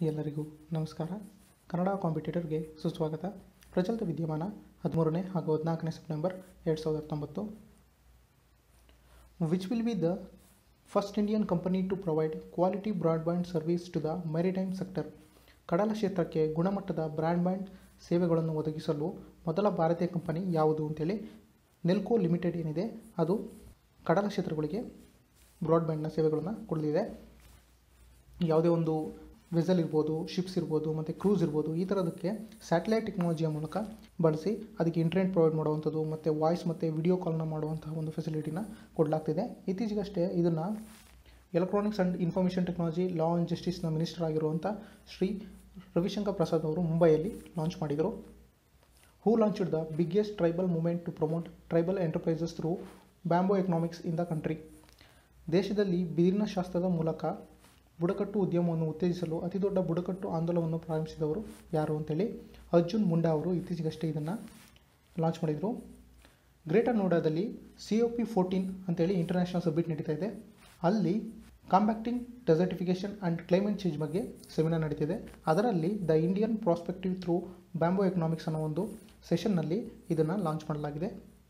ಎಲ್ಲರಿಗೂ ನಮಸ್ಕಾರ ಕನ್ನಡ ಕಾಂಪಿಟೇಟರ್ಗೆ ಸುಸ್ವಾಗತ ಪ್ರಚಲಿತ ವಿದ್ಯಮಾನ ಹದಿಮೂರನೇ ಹಾಗೂ ಹದಿನಾಲ್ಕನೇ ಸೆಪ್ಟೆಂಬರ್ ಎರಡು ಸಾವಿರದ ಹತ್ತೊಂಬತ್ತು which will be the first Indian company to provide quality broadband service to the maritime sector ಕಡಲ ಕ್ಷೇತ್ರಕ್ಕೆ ಗುಣಮಟ್ಟದ ಬ್ರಾಡ್ಬ್ಯಾಂಡ್ ಸೇವೆಗಳನ್ನು ಒದಗಿಸಲು ಮೊದಲ ಭಾರತೀಯ ಕಂಪನಿ ಯಾವುದು ಅಂತೇಳಿ ನೆಲ್ಕೋ ಲಿಮಿಟೆಡ್ ಏನಿದೆ ಅದು ಕಡಲ ಕ್ಷೇತ್ರಗಳಿಗೆ ಬ್ರಾಡ್ಬ್ಯಾಂಡ್ನ ಸೇವೆಗಳನ್ನು ಕೊಡಲಿದೆ ಯಾವುದೇ ಒಂದು ವೆಸಲ್ ಇರ್ಬೋದು ಶಿಪ್ಸ್ ಇರ್ಬೋದು ಮತ್ತು ಕ್ರೂಸ್ ಇರ್ಬೋದು ಈ ಥರದಕ್ಕೆ ಸ್ಯಾಟಲೈಟ್ ಟೆಕ್ನಾಲಜಿಯ ಮೂಲಕ ಬಳಸಿ ಅದಕ್ಕೆ ಇಂಟರ್ನೆಟ್ ಪ್ರೊವೈಡ್ ಮಾಡುವಂಥದ್ದು ಮತ್ತು ವಾಯ್ಸ್ ಮತ್ತು ವಿಡಿಯೋ ಕಾಲ್ನ ಮಾಡುವಂತಹ ಒಂದು ಫೆಸಿಲಿಟಿನ ಕೊಡಲಾಗ್ತಿದೆ ಇತ್ತೀಚೆಗಷ್ಟೇ ಇದನ್ನು electronics and information technology law and ಜಸ್ಟಿಸ್ನ ಮಿನಿಸ್ಟರ್ ಆಗಿರುವಂಥ ಶ್ರೀ ರವಿಶಂಕರ್ ಪ್ರಸಾದ್ ಅವರು ಮುಂಬೈಯಲ್ಲಿ ಲಾಂಚ್ ಮಾಡಿದರು who launched the biggest tribal movement to promote tribal enterprises through bamboo economics in the country ದೇಶದಲ್ಲಿ ಬಿದಿರಿನ ಶಾಸ್ತ್ರದ ಮೂಲಕ ಬುಡಕಟ್ಟು ಉದ್ಯಮವನ್ನು ಉತ್ತೇಜಿಸಲು ಅತಿದೊಡ್ಡ ಬುಡಕಟ್ಟು ಆಂದೋಲನವನ್ನು ಪ್ರಾರಂಭಿಸಿದವರು ಯಾರು ಅಂತೇಳಿ ಅರ್ಜುನ್ ಮುಂಡಾ ಅವರು ಇತ್ತೀಚೆಗಷ್ಟೇ ಇದನ್ನು ಲಾಂಚ್ ಮಾಡಿದರು ಗ್ರೇಟರ್ ನೋಡಾದಲ್ಲಿ ಸಿ ಒ ಪಿ ಫೋರ್ಟೀನ್ ಅಂತೇಳಿ ಇಂಟರ್ನ್ಯಾಷನಲ್ ಸಬ್ಮಿಟ್ ನಡೀತಾ ಇದೆ ಅಲ್ಲಿ combating desertification and climate change ಬಗ್ಗೆ ಸೆಮಿನಾರ್ ನಡೀತಿದೆ ಅದರಲ್ಲಿ the Indian perspective through bamboo economics ಅನ್ನೋ ಒಂದು ಸೆಷನ್ನಲ್ಲಿ ಇದನ್ನು ಲಾಂಚ್ ಮಾಡಲಾಗಿದೆ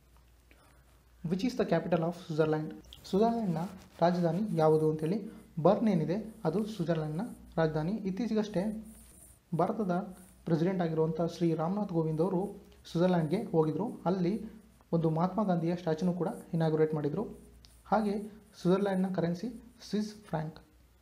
which is the capital of Switzerland ಸ್ವಿಟ್ಜರ್ಲ್ಯಾಂಡ್ನ ರಾಜಧಾನಿ ಯಾವುದು ಅಂತೇಳಿ ಬರ್ನ್ ಏನಿದೆ ಅದು ಸ್ವಿಟ್ಜರ್ಲ್ಯಾಂಡ್ನ ರಾಜಧಾನಿ ಇತ್ತೀಚೆಗಷ್ಟೇ ಭಾರತದ ಪ್ರೆಸಿಡೆಂಟ್ ಆಗಿರುವಂಥ ಶ್ರೀ ರಾಮನಾಥ್ ಕೋವಿಂದ್ ಅವರು ಸ್ವಿಟ್ಜರ್ಲ್ಯಾಂಡ್ಗೆ ಹೋಗಿದ್ದರು ಅಲ್ಲಿ ಒಂದು ಮಹಾತ್ಮ ಗಾಂಧಿಯ ಸ್ಟ್ಯಾಚ್ಯೂನು ಕೂಡ ಇನಾಗ್ರೇಟ್ ಮಾಡಿದರು ಹಾಗೆ ಸ್ವಿಟ್ಜರ್ಲ್ಯಾಂಡ್ನ currency Swiss franc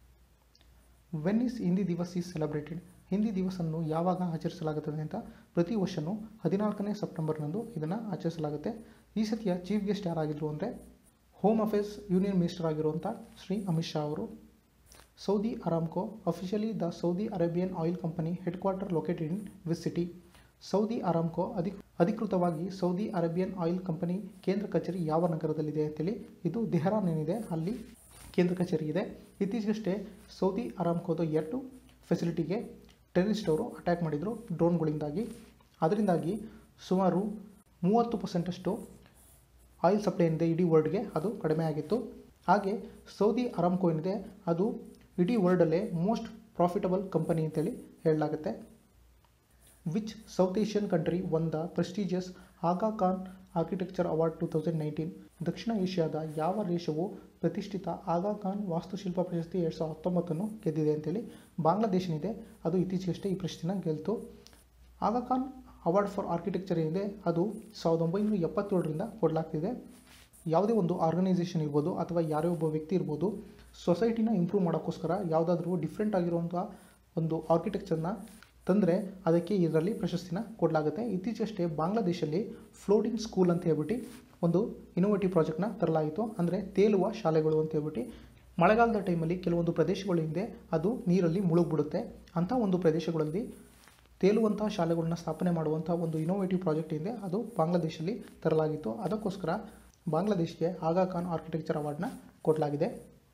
when is Hindi Divas is celebrated Hindi ದಿವಸನ್ನು ಯಾವಾಗ ಆಚರಿಸಲಾಗುತ್ತದೆ ಅಂತ ಪ್ರತಿ ವರ್ಷವೂ ಹದಿನಾಲ್ಕನೇ ಸೆಪ್ಟೆಂಬರ್ನಂದು ಇದನ್ನು ಆಚರಿಸಲಾಗುತ್ತೆ ಈ ಸತಿಯ ಚೀಫ್ ಗೆಸ್ಟ್ ಯಾರಾಗಿದ್ದರು ಅಂದರೆ ಹೋಮ್ ಅಫೇರ್ಸ್ ಯೂನಿಯನ್ ಮಿನಿಸ್ಟರ್ ಆಗಿರುವಂಥ ಶ್ರೀ ಅಮಿತ್ ಶಾ ಅವರು Saudi Aramco officially the Saudi Arabian oil company headquarter located in which city Saudi Aramco ಅಧಿಕ್ ಅಧಿಕೃತವಾಗಿ ಸೌದಿ ಅರೇಬಿಯನ್ ಆಯಿಲ್ ಕಂಪನಿ ಕೇಂದ್ರ ಕಚೇರಿ ಯಾವ ನಗರದಲ್ಲಿದೆ ಅಂತೇಳಿ ಇದು ದೆಹರಾನ್ ಏನಿದೆ ಅಲ್ಲಿ ಕೇಂದ್ರ ಕಚೇರಿ ಇದೆ ಇತ್ತೀಚೆಗಷ್ಟೇ ಸೌದಿ ಅರಾಮ್ಕೋದ ಎರಡು ಫೆಸಿಲಿಟಿಗೆ ಟೆರರಿಸ್ಟ್ ಅವರು ಅಟ್ಯಾಕ್ ಮಾಡಿದರು ಡ್ರೋನ್ಗಳಿಂದಾಗಿ ಅದರಿಂದಾಗಿ ಸುಮಾರು ಮೂವತ್ತು ಪರ್ಸೆಂಟಷ್ಟು ಆಯಿಲ್ ಸಪ್ಲೈ ಏನಿದೆ ಇಡೀ ವರ್ಲ್ಡ್ಗೆ ಅದು ಕಡಿಮೆ ಆಗಿತ್ತು ಹಾಗೆ ಸೌದಿ ಅರಾಮ್ಕೋ ಏನಿದೆ ಅದು ಇಡೀ ವರ್ಲ್ಡಲ್ಲೇ ಮೋಸ್ಟ್ ಪ್ರಾಫಿಟಬಲ್ ಕಂಪನಿ ಅಂತೇಳಿ ಹೇಳಲಾಗುತ್ತೆ which South Asian country won the prestigious Aga Khan architecture award two thousand nineteen ದಕ್ಷಿಣ ಏಷ್ಯಾದ ಯಾವ ದೇಶವು ಪ್ರತಿಷ್ಠಿತ ಆಗಾ ಖಾನ್ ವಾಸ್ತುಶಿಲ್ಪ ಪ್ರಶಸ್ತಿ ಎರಡು ಸಾವಿರದ ಹತ್ತೊಂಬತ್ತನ್ನು ಗೆದ್ದಿದೆ ಅಂತೇಳಿ ಬಾಂಗ್ಲಾದೇಶನಿದೆ ಅದು ಇತ್ತೀಚೆಗಷ್ಟೇ ಈ ಪ್ರಶಸ್ತಿನ ಗೆಲ್ತು Aga Khan award for architecture ಏನಿದೆ ಅದು ಸಾವಿರದ ಒಂಬೈನೂರ ಎಪ್ಪತ್ತೇಳರಿಂದ ಕೊಡಲಾಗ್ತಿದೆ ಯಾವುದೇ ಒಂದು ಆರ್ಗನೈಸೇಷನ್ ಇರ್ಬೋದು ಅಥವಾ ಯಾರೇ ಒಬ್ಬ ವ್ಯಕ್ತಿ ಇರ್ಬೋದು ಸೊಸೈಟಿನ ಇಂಪ್ರೂವ್ ಮಾಡೋಕ್ಕೋಸ್ಕರ ಯಾವುದಾದ್ರೂ ಡಿಫ್ರೆಂಟ್ ಆಗಿರುವಂಥ ಒಂದು ಆರ್ಕಿಟೆಕ್ಚರ್ನ ತಂದರೆ ಅದಕ್ಕೆ ಇದರಲ್ಲಿ ಪ್ರಶಸ್ತಿನ ಕೊಡಲಾಗುತ್ತೆ ಇತ್ತೀಚೆಗಷ್ಟೇ ಬಾಂಗ್ಲಾದೇಶಲ್ಲಿ ಫ್ಲೋಟಿಂಗ್ ಸ್ಕೂಲ್ ಅಂತ ಹೇಳ್ಬಿಟ್ಟು ಒಂದು ಇನೋವೇಟಿವ್ ಪ್ರಾಜೆಕ್ಟ್ನ ತರಲಾಯಿತು ಅಂದರೆ ತೇಲುವ ಶಾಲೆಗಳು ಅಂತ ಹೇಳ್ಬಿಟ್ಟು ಮಳೆಗಾಲದ ಟೈಮಲ್ಲಿ ಕೆಲವೊಂದು ಪ್ರದೇಶಗಳ ಹಿಂದೆ ಅದು ನೀರಲ್ಲಿ ಮುಳುಗ್ಬಿಡುತ್ತೆ ಅಂಥ ಒಂದು ಪ್ರದೇಶಗಳಲ್ಲಿ ತೇಲುವಂತಹ ಶಾಲೆಗಳನ್ನ ಸ್ಥಾಪನೆ ಮಾಡುವಂಥ ಒಂದು ಇನೋವೇಟಿವ್ ಪ್ರಾಜೆಕ್ಟ್ ಇದೆ ಅದು ಬಾಂಗ್ಲಾದೇಶಲ್ಲಿ ತರಲಾಗಿತ್ತು ಅದಕ್ಕೋಸ್ಕರ ಬಾಂಗ್ಲಾದೇಶಕ್ಕೆ ಆಗಾ ಖಾನ್ ಆರ್ಕಿಟೆಕ್ಚರ್ ಅವಾರ್ಡ್ನ ಕೊಡಲಾಗಿದೆ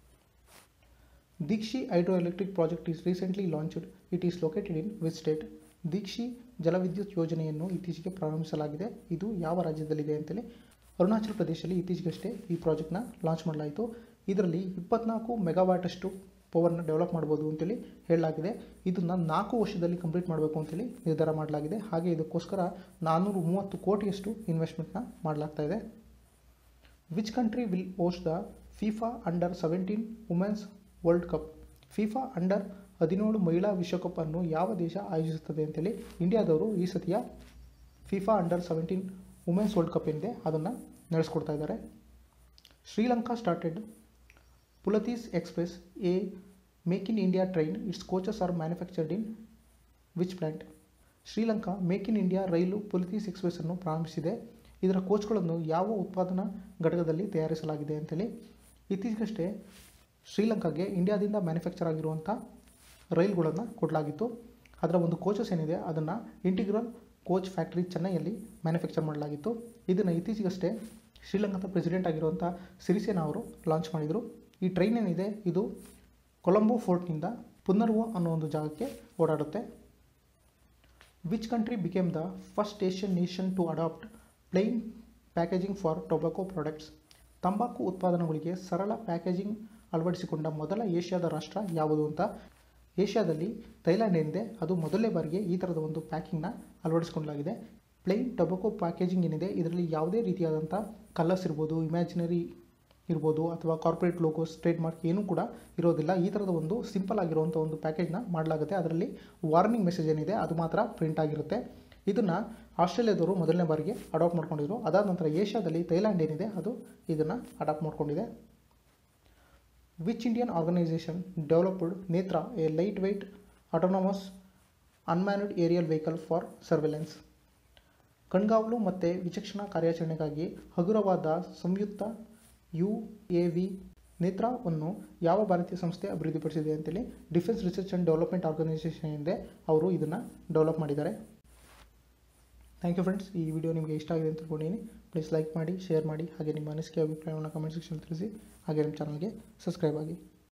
Dikshi hydro electric project is recently launched it is located in which state Dikshi ಜಲವಿದ್ಯುತ್ ಯೋಜನೆಯನ್ನು ಇತ್ತೀಚೆಗೆ ಪ್ರಾರಂಭಿಸಲಾಗಿದೆ ಇದು ಯಾವ ರಾಜ್ಯದಲ್ಲಿದೆ ಅಂತೇಳಿ ಅರುಣಾಚಲ ಪ್ರದೇಶದಲ್ಲಿ ಇತ್ತೀಚೆಗಷ್ಟೇ ಈ ಪ್ರಾಜೆಕ್ಟ್ನ ಲಾಂಚ್ ಮಾಡಲಾಯಿತು ಇದರಲ್ಲಿ ಇಪ್ಪತ್ನಾಲ್ಕು ಮೆಗಾವ್ಯಾಟಷ್ಟು ಪವರ್ನ ಡೆವಲಪ್ ಮಾಡ್ಬೋದು ಅಂತೇಳಿ ಹೇಳಲಾಗಿದೆ ಇದನ್ನು ನಾಲ್ಕು ವರ್ಷದಲ್ಲಿ ಕಂಪ್ಲೀಟ್ ಮಾಡಬೇಕು ಅಂತೇಳಿ ನಿರ್ಧಾರ ಮಾಡಲಾಗಿದೆ ಹಾಗೆ ಇದಕ್ಕೋಸ್ಕರ ನಾನ್ನೂರು ಮೂವತ್ತು ಕೋಟಿಯಷ್ಟು ಇನ್ವೆಸ್ಟ್ಮೆಂಟ್ನ ಮಾಡಲಾಗ್ತಾ ಇದೆ which country will host the FIFA under seventeen women's world cup FIFA under ಹದಿನೇಳು ಮಹಿಳಾ ವಿಶ್ವಕಪ್ ಅನ್ನು ಯಾವ ದೇಶ ಆಯೋಜಿಸುತ್ತದೆ ಅಂತೇಳಿ ಇಂಡಿಯಾದವರು ಈ ಸತಿಯ FIFA under seventeen women's world cup ಏನಿದೆ ಅದನ್ನು ನಡೆಸ್ಕೊಡ್ತಾ ಇದ್ದಾರೆ Sri Lanka started Pulathisi express a make in India train its coaches are manufactured in which plant Sri Lanka make in India ರೈಲು ಪುಲತೀಸ್ ಎಕ್ಸ್ಪ್ರೆಸ್ಸನ್ನು ಪ್ರಾರಂಭಿಸಿದೆ ಇದರ ಕೋಚ್ಗಳನ್ನು ಯಾವ ಉತ್ಪಾದನಾ ಘಟಕದಲ್ಲಿ ತಯಾರಿಸಲಾಗಿದೆ ಅಂತೇಳಿ ಇತ್ತೀಚೆಗಷ್ಟೇ ಶ್ರೀಲಂಕಾಗೆ ಇಂಡಿಯಾದಿಂದ ಮ್ಯಾನುಫ್ಯಾಕ್ಚರ್ ಆಗಿರುವಂಥ ರೈಲ್ಗಳನ್ನು ಕೊಡಲಾಗಿತ್ತು ಅದರ ಒಂದು ಕೋಚಸ್ ಏನಿದೆ ಅದನ್ನು ಇಂಟಿಗ್ರಲ್ ಕೋಚ್ ಫ್ಯಾಕ್ಟ್ರಿ ಚೆನ್ನೈಯಲ್ಲಿ ಮ್ಯಾನುಫ್ಯಾಕ್ಚರ್ ಮಾಡಲಾಗಿತ್ತು ಇದನ್ನು ಇತ್ತೀಚೆಗಷ್ಟೇ ಶ್ರೀಲಂಕಾದ ಪ್ರೆಸಿಡೆಂಟ್ ಆಗಿರುವಂಥ ಸಿರಿಸೇನಾ ಅವರು ಲಾಂಚ್ ಮಾಡಿದರು ಈ ಟ್ರೈನ್ ಏನಿದೆ ಇದು ಕೊಲಂಬೋ ಫೋರ್ಟ್ನಿಂದ ಪುನರ್ವ ಅನ್ನೋ ಒಂದು ಜಾಗಕ್ಕೆ ಓಡಾಡುತ್ತೆ which country became the first Asian nation to adopt plain packaging for tobacco products ತಂಬಾಕು ಉತ್ಪಾದನೆಗಳಿಗೆ ಸರಳ ಪ್ಯಾಕೇಜಿಂಗ್ ಅಳವಡಿಸಿಕೊಂಡ ಮೊದಲ ಏಷ್ಯಾದ ರಾಷ್ಟ್ರ ಯಾವುದು ಅಂತ ಏಷ್ಯಾದಲ್ಲಿ ಥೈಲ್ಯಾಂಡ್ ಏನಿದೆ ಅದು ಮೊದಲನೇ ಬಾರಿಗೆ ಈ ಥರದ ಒಂದು ಪ್ಯಾಕಿಂಗ್ನ ಅಳವಡಿಸಿಕೊಳ್ಳಲಾಗಿದೆ ಪ್ಲೈನ್ ಟೊಬೊಕೊ ಪ್ಯಾಕೇಜಿಂಗ್ ಏನಿದೆ ಇದರಲ್ಲಿ ಯಾವುದೇ ರೀತಿಯಾದಂಥ ಕಲರ್ಸ್ ಇರ್ಬೋದು ಇಮ್ಯಾಜಿನರಿ ಇರ್ಬೋದು ಅಥವಾ ಕಾರ್ಪೊರೇಟ್ ಲೋಗೋಸ್ ಟ್ರೇಡ್ ಮಾರ್ಕ್ ಏನೂ ಕೂಡ ಇರೋದಿಲ್ಲ ಈ ಥರದ ಒಂದು ಸಿಂಪಲ್ ಆಗಿರುವಂಥ ಒಂದು ಪ್ಯಾಕೇಜ್ನ ಮಾಡಲಾಗುತ್ತೆ ಅದರಲ್ಲಿ ವಾರ್ನಿಂಗ್ ಮೆಸೇಜ್ ಏನಿದೆ ಅದು ಮಾತ್ರ ಪ್ರಿಂಟ್ ಆಗಿರುತ್ತೆ ಇದನ್ನು ಆಸ್ಟ್ರೇಲಿಯಾದವರು ಮೊದಲನೇ ಬಾರಿಗೆ ಅಡಾಪ್ಟ್ ಮಾಡ್ಕೊಂಡಿದ್ರು ಅದಾದ ನಂತರ ಏಷ್ಯಾದಲ್ಲಿ ಥೈಲ್ಯಾಂಡ್ ಏನಿದೆ ಅದು ಇದನ್ನು ಅಡಾಪ್ಟ್ ಮಾಡ್ಕೊಂಡಿದೆ which Indian organisation developed Netra a light weight autonomous unmanned aerial vehicle for surveillance ಕಣ್ಗಾವಲು ಮತ್ತು ವಿಚಕ್ಷಣಾ ಕಾರ್ಯಾಚರಣೆಗಾಗಿ ಹಗುರವಾದ ಸಂಯುಕ್ತ ಯು ಎ ವಿ ನೇತ್ರವನ್ನು ಯಾವ ಭಾರತೀಯ ಸಂಸ್ಥೆ ಅಭಿವೃದ್ಧಿಪಡಿಸಿದೆ ಅಂತೇಳಿ defence research and development organisation ಇದೆ ಅವರು ಇದನ್ನು ಡೆವಲಪ್ ಮಾಡಿದ್ದಾರೆ ಥ್ಯಾಂಕ್ ಯು ಫ್ರೆಂಡ್ಸ್ ಈ ವಿಡಿಯೋ ನಿಮಗೆ ಇಷ್ಟ ಆಗಿದೆ ಅಂತ ತಿಳ್ಕೊಂಡಿದ್ದೀನಿ ಪ್ಲೀಸ್ ಲೈಕ್ ಮಾಡಿ ಶೇರ್ ಮಾಡಿ ಹಾಗೆ ನಿಮ್ಮ ಅನಿಸಿಕೆ ಅಭಿಪ್ರಾಯವನ್ನು ಕಮೆಂಟ್ ಸೆಕ್ಷನ್ ತಿಳಿಸಿ ಹಾಗೆ ನಮ್ಮ ಚಾನಲ್ಗೆ ಸಬ್ಸ್ಕ್ರೈಬ್ ಆಗಿ